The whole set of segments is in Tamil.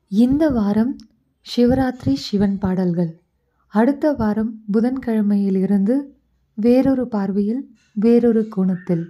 இந்த வாரம் சிவராத்திரி சிவன் பாடல்கள் அடுத்த வாரம் புதன்கிழமையிலிருந்து வேறொரு பார்வையில் வேறொரு கோணத்தில்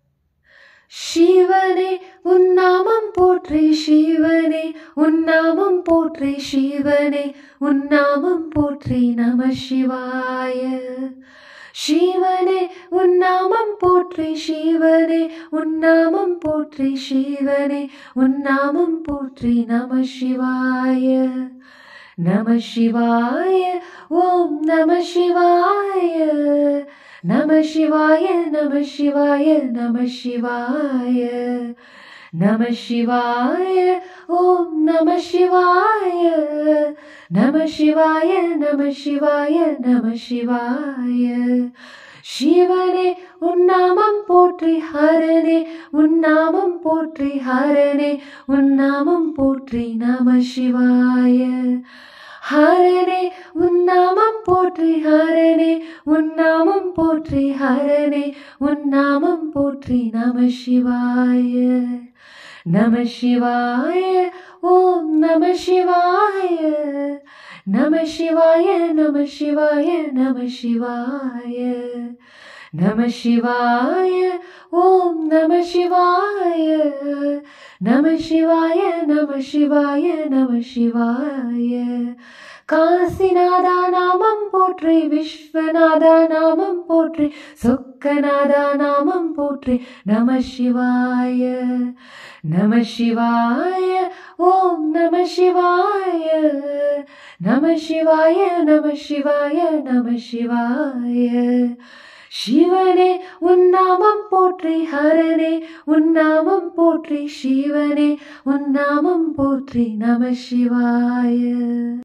சிவனே உன்னாமம் போற்றி சிவனே உன்னாமம் போற்றி சிவனே உன்னாமம் போற்றி நம சிவாய சிவனே உன்னாமம் போற்றி சிவனே உன்னாமம் போற்றி சிவனே உன்னாமம் போற்றி நம சிவாய நம சிவாய ஓம் நம சிவாய நம சிவாய நம சிவாய நம சிவாய நம சிவாய ஓம் நம சிவாய நம சிவாய நம சிவாய நம சிவாய சிவனே உன்னாமம் போற்றி ஹரனே உன்னாமம் போற்றி ஹரனே உன்னாமம் போற்றி நம சிவாய ஹரனே உன்னாமம் போற்றி ஹரனே உன்னாமம் போற்றி ஹரனே உன்னாமம் போற்றி நம சிவாய நம சிவாய ஓம் நம சிவாய நம சிவாய நம சிவாய நம சிவாய நம சிவாய ஓம் நம சிவாய நம சிவாய நம சிவாய நம சிவாய காசிநாதா நாமம் போற்றி விஸ்வநாதா நாமம் போற்றி சொக்கநாதா நாமம் போற்றி நம சிவாய நம சிவாய ஓம் நம சிவாய நம சிவாய நம சிவாய நம சிவாய சிவனே உன்னாமம் போற்றி ஹரனே உன்னாமம் போற்றி சிவனே உன்னாமம் போற்றி நம சிவாய